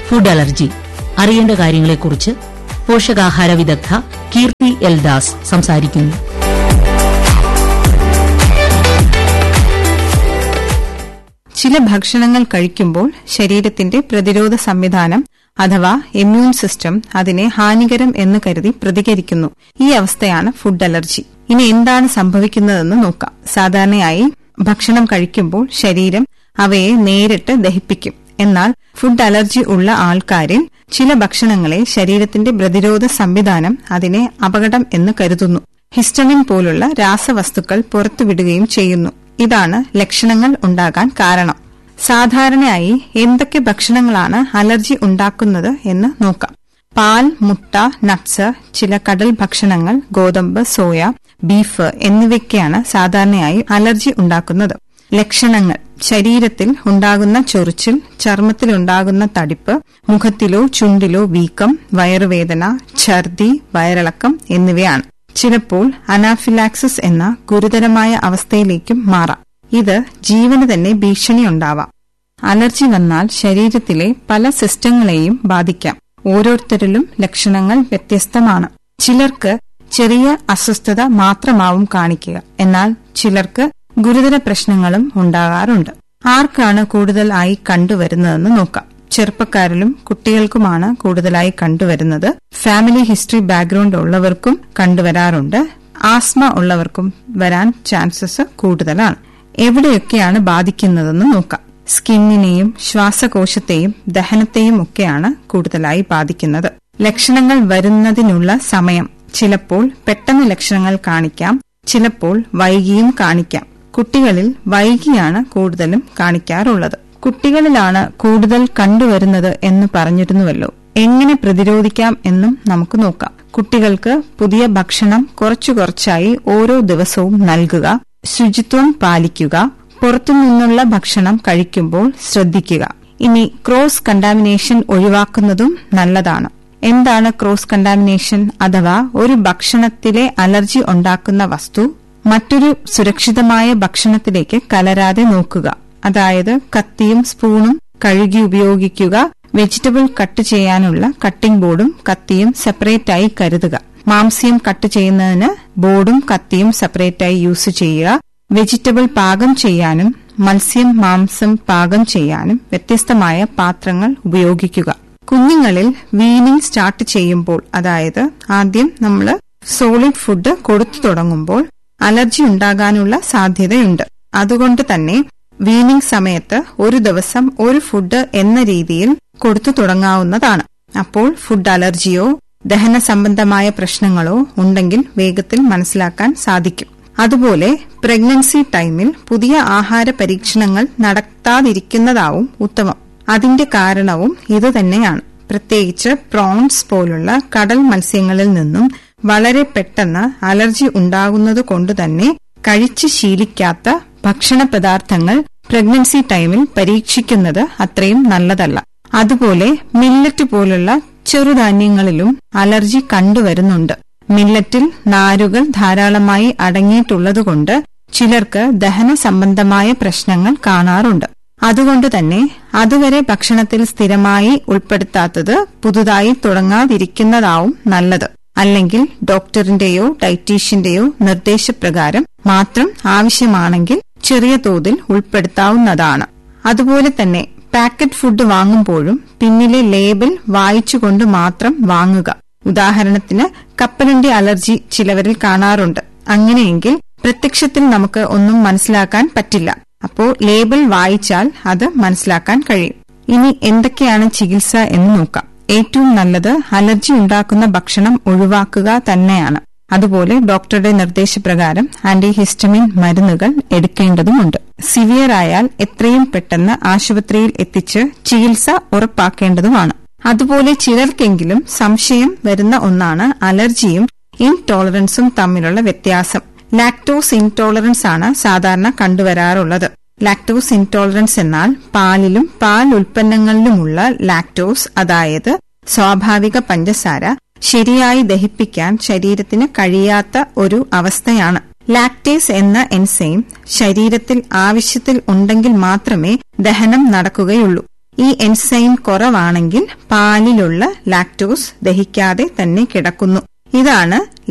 food allergy അറിയേണ്ട കാര്യങ്ങളെക്കുറിച്ച് പോഷകാഹാര വിദഗ്ധ കീർത്തി എൽ ദാസ് സംസാരിക്കുന്നു ചില ഭക്ഷണങ്ങൾ കഴിക്കുമ്പോൾ ശരീരത്തിന്റെ പ്രതിരോധ സംവിധാനം അഥവാ ഇമ്മ്യൂൺ സിസ്റ്റം അതിനെ ഹാനികരം എന്ന് കരുതി പ്രതികരിക്കുന്നു ഈ അവസ്ഥയാണ് ഫുഡ് അലർജി ഇനി എന്താണ് സംഭവിക്കുന്നതെന്ന് നോക്കാം സാധാരണയായി ഭക്ഷണം കഴിക്കുമ്പോൾ ശരീരം അവയെ നേരിട്ട് ദഹിപ്പിക്കും എന്നാൽ ഫുഡ് അലർജി ഉള്ള ആൾക്കാരിൽ ചില ഭക്ഷണങ്ങളെ ശരീരത്തിന്റെ പ്രതിരോധ സംവിധാനം അതിനെ അപകടം എന്ന് കരുതുന്നു ഹിസ്റ്റമിൻ പോലുള്ള രാസവസ്തുക്കൾ പുറത്തുവിടുകയും ചെയ്യുന്നു ഇതാണ് ലക്ഷണങ്ങൾ ഉണ്ടാകാൻ കാരണം സാധാരണയായി എന്തൊക്കെ ഭക്ഷണങ്ങളാണ് അലർജി ഉണ്ടാക്കുന്നത് എന്ന് നോക്കാം പാൽ മുട്ട നട്ട്സ് ചില കടൽ ഭക്ഷണങ്ങൾ ഗോതമ്പ് സോയ ബീഫ് എന്നിവയ്ക്കാണ് സാധാരണയായി അലർജി ഉണ്ടാക്കുന്നത് ലക്ഷണങ്ങൾ ശരീരത്തിൽ ഉണ്ടാകുന്ന ചൊറിച്ചിൽ ചർമ്മത്തിലുണ്ടാകുന്ന തടിപ്പ് മുഖത്തിലോ ചുണ്ടിലോ വീക്കം വയറുവേദന ഛർദി വയറിളക്കം എന്നിവയാണ് ചിലപ്പോൾ അനാഫിലാക്സിസ് എന്ന ഗുരുതരമായ അവസ്ഥയിലേക്കും മാറാം ഇത് ജീവന് തന്നെ ഭീഷണിയുണ്ടാവാം അലർജി വന്നാൽ ശരീരത്തിലെ പല സിസ്റ്റങ്ങളെയും ബാധിക്കാം ഓരോരുത്തരിലും ലക്ഷണങ്ങൾ വ്യത്യസ്തമാണ് ചിലർക്ക് ചെറിയ അസ്വസ്ഥത മാത്രമാവും കാണിക്കുക എന്നാൽ ചിലർക്ക് ഗുരുതര പ്രശ്നങ്ങളും ഉണ്ടാകാറുണ്ട് ആർക്കാണ് കൂടുതലായി കണ്ടുവരുന്നതെന്ന് നോക്കാം ചെറുപ്പക്കാരിലും കുട്ടികൾക്കുമാണ് കൂടുതലായി കണ്ടുവരുന്നത് ഫാമിലി ഹിസ്റ്ററി ബാക്ക്ഗ്രൗണ്ട് ഉള്ളവർക്കും കണ്ടുവരാറുണ്ട് ആസ്മ ഉള്ളവർക്കും വരാൻ ചാൻസസ് കൂടുതലാണ് എവിടെയൊക്കെയാണ് ബാധിക്കുന്നതെന്ന് നോക്കാം സ്കിന്നിനെയും ശ്വാസകോശത്തെയും ദഹനത്തെയും ഒക്കെയാണ് കൂടുതലായി ബാധിക്കുന്നത് ലക്ഷണങ്ങൾ വരുന്നതിനുള്ള സമയം ചിലപ്പോൾ പെട്ടെന്ന് ലക്ഷണങ്ങൾ കാണിക്കാം ചിലപ്പോൾ വൈകിയും കാണിക്കാം കുട്ടികളിൽ വൈകിയാണ് കൂടുതലും കാണിക്കാറുള്ളത് കുട്ടികളിലാണ് കൂടുതൽ കണ്ടുവരുന്നത് എന്ന് പറഞ്ഞിരുന്നുവല്ലോ എങ്ങനെ പ്രതിരോധിക്കാം എന്നും നമുക്ക് നോക്കാം കുട്ടികൾക്ക് പുതിയ ഭക്ഷണം കുറച്ചു കുറച്ചായി ഓരോ ദിവസവും നൽകുക ശുചിത്വം പാലിക്കുക പുറത്തുനിന്നുള്ള ഭക്ഷണം കഴിക്കുമ്പോൾ ശ്രദ്ധിക്കുക ഇനി ക്രോസ് കണ്ടാമിനേഷൻ ഒഴിവാക്കുന്നതും നല്ലതാണ് എന്താണ് ക്രോസ് കണ്ടാമിനേഷൻ അഥവാ ഒരു ഭക്ഷണത്തിലെ അലർജി ഉണ്ടാക്കുന്ന വസ്തു മറ്റൊരു സുരക്ഷിതമായ ഭക്ഷണത്തിലേക്ക് കലരാതെ നോക്കുക അതായത് കത്തിയും സ്പൂണും കഴുകി ഉപയോഗിക്കുക വെജിറ്റബിൾ കട്ട് ചെയ്യാനുള്ള കട്ടിംഗ് ബോർഡും കത്തിയും സെപ്പറേറ്റായി കരുതുക മാംസ്യം കട്ട് ചെയ്യുന്നതിന് ബോർഡും കത്തിയും സെപ്പറേറ്റായി യൂസ് ചെയ്യുക വെജിറ്റബിൾ പാകം ചെയ്യാനും മത്സ്യം മാംസം പാകം ചെയ്യാനും വ്യത്യസ്തമായ പാത്രങ്ങൾ ഉപയോഗിക്കുക കുഞ്ഞുങ്ങളിൽ വീനിങ് സ്റ്റാർട്ട് ചെയ്യുമ്പോൾ അതായത് ആദ്യം നമ്മൾ സോളിഡ് ഫുഡ് കൊടുത്തു തുടങ്ങുമ്പോൾ അലർജി ഉണ്ടാകാനുള്ള സാധ്യതയുണ്ട് അതുകൊണ്ട് തന്നെ വീനിങ് സമയത്ത് ഒരു ദിവസം ഒരു ഫുഡ് എന്ന രീതിയിൽ കൊടുത്തു തുടങ്ങാവുന്നതാണ് അപ്പോൾ ഫുഡ് അലർജിയോ ദഹന സംബന്ധമായ പ്രശ്നങ്ങളോ ഉണ്ടെങ്കിൽ വേഗത്തിൽ മനസ്സിലാക്കാൻ സാധിക്കും അതുപോലെ പ്രഗ്നൻസി ടൈമിൽ പുതിയ ആഹാര പരീക്ഷണങ്ങൾ നടത്താതിരിക്കുന്നതാവും ഉത്തമം അതിന്റെ കാരണവും ഇതുതന്നെയാണ് പ്രത്യേകിച്ച് പ്രോൺസ് പോലുള്ള കടൽ മത്സ്യങ്ങളിൽ നിന്നും വളരെ പെട്ടെന്ന് അലർജി ഉണ്ടാകുന്നത് കൊണ്ടുതന്നെ കഴിച്ച് ശീലിക്കാത്ത ഭക്ഷണ പദാർത്ഥങ്ങൾ പ്രഗ്നൻസി ടൈമിൽ പരീക്ഷിക്കുന്നത് അത്രയും നല്ലതല്ല അതുപോലെ മില്ലറ്റ് പോലുള്ള ചെറുധാന്യങ്ങളിലും അലർജി കണ്ടുവരുന്നുണ്ട് മില്ലറ്റിൽ നാരുകൾ ധാരാളമായി അടങ്ങിയിട്ടുള്ളതുകൊണ്ട് ചിലർക്ക് ദഹന സംബന്ധമായ പ്രശ്നങ്ങൾ കാണാറുണ്ട് അതുകൊണ്ട് തന്നെ അതുവരെ ഭക്ഷണത്തിൽ സ്ഥിരമായി ഉൾപ്പെടുത്താത്തത് പുതുതായി തുടങ്ങാതിരിക്കുന്നതാവും നല്ലത് അല്ലെങ്കിൽ ഡോക്ടറിന്റെയോ ഡയറ്റീഷ്യന്റെയോ നിർദ്ദേശപ്രകാരം മാത്രം ആവശ്യമാണെങ്കിൽ ചെറിയ തോതിൽ ഉൾപ്പെടുത്താവുന്നതാണ് അതുപോലെ തന്നെ പാക്കറ്റ് ഫുഡ് വാങ്ങുമ്പോഴും പിന്നിലെ ലേബൽ വായിച്ചുകൊണ്ട് മാത്രം വാങ്ങുക ഉദാഹരണത്തിന് കപ്പലിന്റെ അലർജി ചിലവരിൽ കാണാറുണ്ട് അങ്ങനെയെങ്കിൽ പ്രത്യക്ഷത്തിൽ നമുക്ക് ഒന്നും മനസ്സിലാക്കാൻ പറ്റില്ല അപ്പോൾ ലേബൽ വായിച്ചാൽ അത് മനസ്സിലാക്കാൻ കഴിയും ഇനി എന്തൊക്കെയാണ് ചികിത്സ എന്ന് നോക്കാം ഏറ്റവും നല്ലത് അലർജി ഉണ്ടാക്കുന്ന ഭക്ഷണം ഒഴിവാക്കുക തന്നെയാണ് അതുപോലെ ഡോക്ടറുടെ നിർദ്ദേശപ്രകാരം ആന്റിഹിസ്റ്റമിൻ മരുന്നുകൾ എടുക്കേണ്ടതുമുണ്ട് സിവിയർ ആയാൽ എത്രയും പെട്ടെന്ന് ആശുപത്രിയിൽ എത്തിച്ച് ചികിത്സ ഉറപ്പാക്കേണ്ടതുമാണ് അതുപോലെ ചിലർക്കെങ്കിലും സംശയം വരുന്ന ഒന്നാണ് അലർജിയും ഇൻടോളറൻസും തമ്മിലുള്ള വ്യത്യാസം ലാക്ടോസ് ഇൻടോളറൻസ് ആണ് സാധാരണ കണ്ടുവരാറുള്ളത് ലാക്ടോസ് ഇൻടോളറൻസ് എന്നാൽ പാലിലും പാൽ ഉൽപ്പന്നങ്ങളിലുമുള്ള ലാക്ടോസ് അതായത് സ്വാഭാവിക പഞ്ചസാര ശരിയായി ദഹിപ്പിക്കാൻ ശരീരത്തിന് കഴിയാത്ത ഒരു അവസ്ഥയാണ് ലാക്ടേസ് എന്ന എൻസൈം ശരീരത്തിൽ ആവശ്യത്തിൽ ഉണ്ടെങ്കിൽ മാത്രമേ ദഹനം നടക്കുകയുള്ളൂ ഈ എൻസൈം കുറവാണെങ്കിൽ പാലിലുള്ള ലാക്ടോസ് ദഹിക്കാതെ തന്നെ കിടക്കുന്നു ഇതാണ്